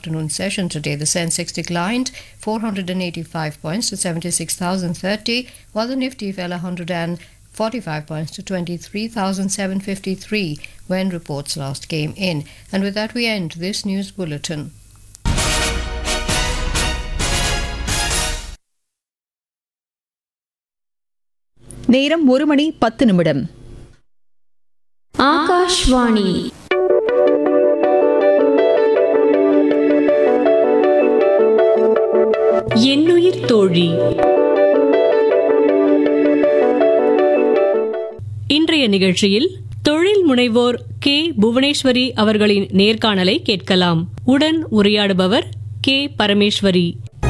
afternoon session today. The Sensex declined 485 points to 76,030, while the Nifty fell 145 points to 23,753 when reports last came in. And with that, we end this news bulletin. நேரம் ஒரு மணி பத்து நிமிடம் ஆகாஷ்வாணி என்னுயிர் தோழி இன்றைய நிகழ்ச்சியில் தொழில் முனைவோர் கே புவனேஸ்வரி அவர்களின் நேர்காணலை கேட்கலாம் உடன் உரையாடுபவர் கே பரமேஸ்வரி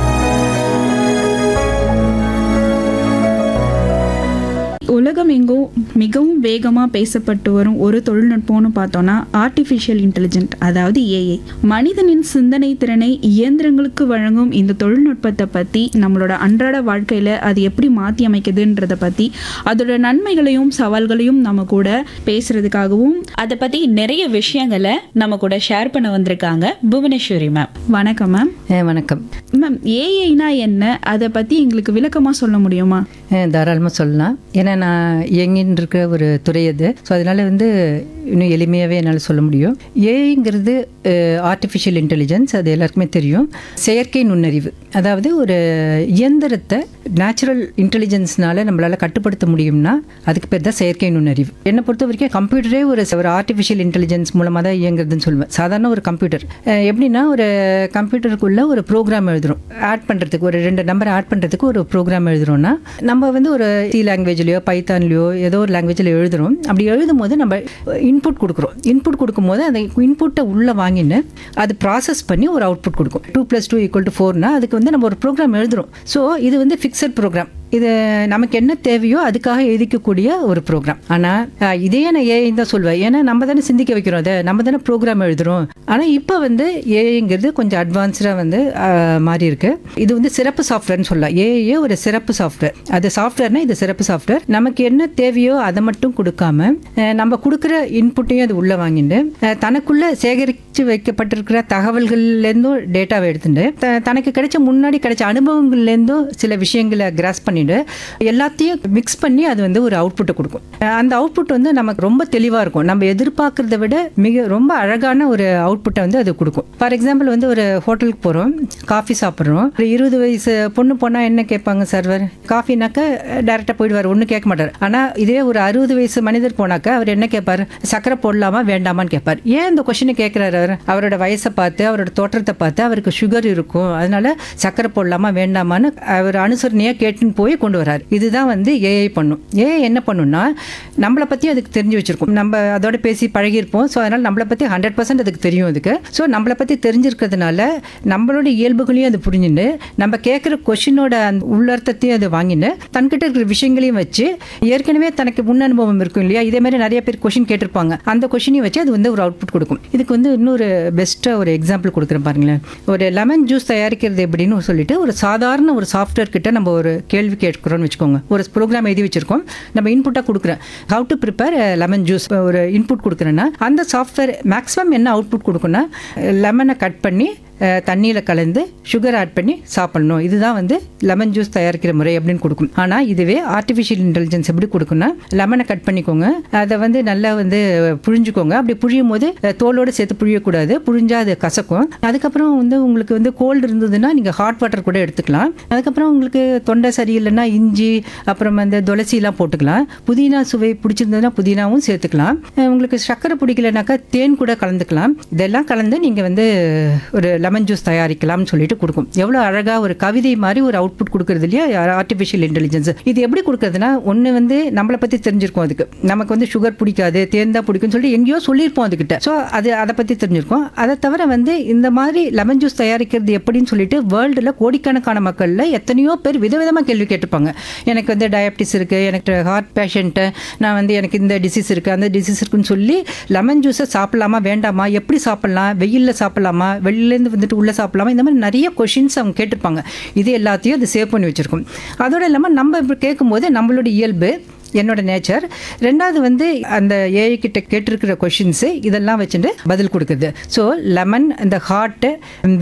உலகம் எங்கும் மிகவும் வேகமாக பேசப்பட்டு வரும் ஒரு தொழில்நுட்பம்னு பார்த்தோன்னா ஆர்டிஃபிஷியல் இன்டெலிஜென்ட் அதாவது ஏஐ மனிதனின் சிந்தனை திறனை இயந்திரங்களுக்கு வழங்கும் இந்த தொழில்நுட்பத்தை பற்றி நம்மளோட அன்றாட வாழ்க்கையில் அது எப்படி மாற்றி அமைக்குதுன்றதை பற்றி அதோட நன்மைகளையும் சவால்களையும் நம்ம கூட பேசுறதுக்காகவும் அதை பத்தி நிறைய விஷயங்களை நம்ம கூட ஷேர் பண்ண வந்திருக்காங்க புவனேஸ்வரி மேம் வணக்கம் மேம் வணக்கம் மேம் ஏஐனா என்ன அதை பற்றி எங்களுக்கு விளக்கமாக சொல்ல முடியுமா தாராளமாக சொல்லலாம் ஏன்னா நான் இயங்கின்னு இருக்கிற ஒரு துறை அது ஸோ அதனால் வந்து இன்னும் எளிமையாகவே என்னால் சொல்ல முடியும் ஏஐங்கிறது ஆர்டிஃபிஷியல் இன்டெலிஜென்ஸ் அது எல்லாருக்குமே தெரியும் செயற்கை நுண்ணறிவு அதாவது ஒரு இயந்திரத்தை நேச்சுரல் இன்டெலிஜென்ஸ்னால நம்மளால் கட்டுப்படுத்த முடியும்னா அதுக்கு பேர் தான் செயற்கை நுண்ணறிவு என்னை பொறுத்த வரைக்கும் கம்ப்யூட்டரே ஒரு ஒரு ஆர்டிஃபிஷியல் இன்டெலிஜென்ஸ் மூலமாக தான் இயங்குறதுன்னு சொல்லுவேன் சாதாரண ஒரு கம்ப்யூட்டர் அஹ் எப்படின்னா ஒரு கம்ப்யூட்டருக்குள்ளே ஒரு ப்ரோக்ராம் எழுதுறோம் ஆட் பண்ணுறதுக்கு ஒரு ரெண்டு நம்பர் ஆட் பண்ணுறதுக்கு ஒரு ப்ரோக்ராம் எழுதுறோம்னா நம்ம வந்து ஒரு சி லாங்குவேஜ்லையோ பைத்தான்லையோ ஏதோ ஒரு லாங்குவேஜில் எழுதுறோம் அப்படி எழுதும் போது நம்ம இன்புட் கொடுக்குறோம் இன்புட் கொடுக்கும்போது அந்த இன்புட்டை உள்ளே வாங்கின்னு அது ப்ராசஸ் பண்ணி ஒரு அவுட்புட் கொடுக்கும் two plus two equal to ஃபோர்னா அதுக்கு வந்து நம்ம ஒரு ப்ரோக்ராம் எழுதுறோம் ஸோ இது வந்து ஃபிக்ஸட் ப்ரோக்ராம் இது நமக்கு என்ன தேவையோ அதுக்காக எழுதிக்கக்கூடிய ஒரு ப்ரோக்ராம் ஆனால் இதே நான் ஏஐ தான் சொல்வேன் ஏன்னா நம்ம தானே சிந்திக்க வைக்கிறோம் அதை நம்ம தானே ப்ரோக்ராம் எழுதுறோம் ஆனால் இப்போ வந்து ஏஐங்கிறது கொஞ்சம் அட்வான்ஸ்டாக வந்து ஆஹ், மாறி இருக்கு இது வந்து சிறப்பு சாஃப்ட்வேர்னு சொல்லலாம் ஏஐயே ஒரு சிறப்பு சாஃப்ட்வேர் அது சாஃப்ட்வேர்னா இது சிறப்பு சாஃப்ட்வேர் நமக்கு என்ன தேவையோ அதை மட்டும் கொடுக்காம அஹ், நம்ம கொடுக்குற இன்புட்டையும் அது உள்ளே வாங்கிட்டு அஹ், தனக்குள்ள சேகரித்து வைக்கப்பட்டிருக்கிற தகவல்கள்லேருந்தும் டேட்டாவை எடுத்துட்டு த- தனக்கு கிடைச்ச முன்னாடி கிடைச்ச அனுபவங்கள்லேருந்தும் சில விஷயங்களை கிராஸ் பண்ணிட்டு எல்லாத்தையும் மிக்ஸ் பண்ணி அது வந்து ஒரு அவுட்புட்டை கொடுக்கும் அஹ் அந்த அவுட்புட் வந்து நமக்கு ரொம்ப தெளிவாக இருக்கும் நம்ம எதிர்பார்க்கறத விட மிக ரொம்ப அழகான ஒரு அவுட்புட்டை வந்து அது கொடுக்கும் ஃபார் எக்ஸாம்பிள் வந்து ஒரு ஹோட்டலுக்கு போகிறோம் காஃபி சாப்பிட்றோம் ஒரு இருபது வயசு பொண்ணு போனால் என்ன கேட்பாங்க சர்வர் காஃபினாக்க டேரெக்டாக போயிடுவார் ஒன்றும் கேட்க மாட்டார் ஆனால் இதே ஒரு அறுபது வயசு மனிதர் போனாக்க அவர் என்ன கேட்பார் சக்கரை போடலாமா வேண்டாமான்னு கேட்பார் ஏன் இந்த கொஷினை கேட்குறாரு அவர் அவரோட வயசை பார்த்து அவரோட தோற்றத்தை பார்த்து அவருக்கு சுகர் இருக்கும் அதனால சக்கரை போடலாமா வேண்டாமான்னு அவர் அனுசரணையாக கேட்டுன்னு போய் கொண்டு வராரு இதுதான் வந்து ஏஐ பண்ணும் ஏஐ என்ன பண்ணும்னா நம்மளை பற்றி அதுக்கு தெரிஞ்சு வச்சிருக்கோம் நம்ம அதோட பேசி பழகியிருப்போம் ஸோ அதனால் நம்மளை பற்றி ஹண்ட்ரட் பர்சன்ட் அதுக்கு தெரியும் அதுக்கு ஸோ நம்மளை பற்றி தெரிஞ்சிருக்கிறதுனால நம்மளோட இயல்புகளையும் அது புரிஞ்சுட்டு நம்ம கேட்குற கொஷினோட அந்த உள்ளர்த்தத்தையும் அது வாங்கிட்டு தன்கிட்ட இருக்கிற விஷயங்களையும் வச்சு ஏற்கனவே தனக்கு முன் அனுபவம் இருக்கும் இல்லையா இதே மாதிரி நிறைய பேர் கொஷின் கேட்டிருப்பாங்க அந்த கொஷினையும் வச்சு அது வந்து ஒரு அவுட்புட் கொடுக்கும் இதுக்கு வந்து இன்னொரு பெஸ்ட்டாக ஒரு எக்ஸாம்பிள் கொடுக்குறேன் பாருங்களேன் ஒரு லெமன் ஜூஸ் தயாரிக்கிறது எப்படின்னு சொல்லிட்டு ஒரு சாதாரண ஒரு சாஃப்ட்வேர் கிட்ட நம்ம ஒரு கேள்வி கேட்குறோம்னு வச்சுக்கோங்க ஒரு ப்ரோக்ராம் எழுதி வச்சிருக்கோம் நம்ம இன்புட்டாக கொடுக்குறேன் how to prepare lemon juice ஒரு இன்புட் கொடுக்குறேன்னா அந்த சாஃப்ட்வேர் மேக்ஸிமம் என்ன அவுட்புட் கொடுக்குன்னா லெமனை கட் பண்ணி தண்ணியில் கலந்து சுகர் ஆட் பண்ணி சாப்பிடணும் இதுதான் வந்து லெமன் ஜூஸ் தயாரிக்கிற முறை அப்படின்னு கொடுக்கும் ஆனால் இதுவே ஆர்டிஃபிஷியல் இன்டெலிஜென்ஸ் எப்படி கொடுக்கும்னா லெமனை கட் பண்ணிக்கோங்க அதை வந்து நல்லா வந்து புழிஞ்சுக்கோங்க அப்படி புழியும் போது அஹ், தோலோடு சேர்த்து புழியக்கூடாது புழிஞ்சா அது கசக்கும் அதுக்கப்புறம் வந்து உங்களுக்கு வந்து கோல்டு இருந்ததுன்னா நீங்கள் ஹாட் வாட்டர் கூட எடுத்துக்கலாம் அதுக்கப்புறம் உங்களுக்கு தொண்டை சரியில்லைன்னா இஞ்சி அப்புறம் வந்து துளசிலாம் போட்டுக்கலாம் புதினா சுவை பிடிச்சிருந்ததுன்னா புதினாவும் சேர்த்துக்கலாம் அஹ், உங்களுக்கு சர்க்கரை பிடிக்கலனாக்கா தேன் கூட கலந்துக்கலாம் இதெல்லாம் கலந்து நீங்கள் வந்து ஒரு லெமன் ஜூஸ் தயாரிக்கலாம்னு சொல்லிட்டு கொடுக்கும் எவ்வளோ அழகாக ஒரு கவிதை மாதிரி ஒரு அவுட்புட் கொடுக்குறது இல்லையா ஆர்டிஃபிஷியல் இன்டெலிஜென்ஸ் இது எப்படி கொடுக்குறதுனா ஒன்று வந்து நம்மளை பற்றி தெரிஞ்சிருக்கும் அதுக்கு நமக்கு வந்து சுகர் பிடிக்காது தேன் தான் பிடிக்கும்னு சொல்லிட்டு எங்கேயோ சொல்லியிருப்போம் அதுக்கிட்ட ஸோ அது அதை பற்றி தெரிஞ்சிருக்கும் அதை தவிர வந்து இந்த மாதிரி லெமன் ஜூஸ் தயாரிக்கிறது எப்படின்னு சொல்லிட்டு வேர்ல்டில் கோடிக்கணக்கான மக்களில் எத்தனையோ பேர் விதவிதமாக கேள்வி கேட்டிருப்பாங்க எனக்கு வந்து டயபிட்டிஸ் இருக்குது எனக்கு ஹார்ட் பேஷண்ட்டு நான் வந்து எனக்கு இந்த டிசீஸ் இருக்குது அந்த டிசீஸ் இருக்குன்னு சொல்லி லெமன் ஜூஸை சாப்பிடலாமா வேண்டாமா எப்படி சாப்பிடலாம் வெயிலில் சாப்பிடலாமா வெளியிலேருந்து வந்துட்டு உள்ளே சாப்பிடலாமா இந்த மாதிரி நிறைய கொஷின்ஸ் அவங்க கேட்டிருப்பாங்க இது எல்லாத்தையும் அது சேவ் பண்ணி வச்சுருக்கோம் அதோடு இல்லாமல் நம்ம இப்போ கேட்கும்போது நம்மளோட இயல்பு என்னோட நேச்சர் ரெண்டாவது வந்து அந்த ஏஐ கிட்ட கேட்டிருக்கிற கொஷின்ஸு இதெல்லாம் வச்சுட்டு பதில் கொடுக்குது ஸோ லெமன் இந்த ஹார்ட்டு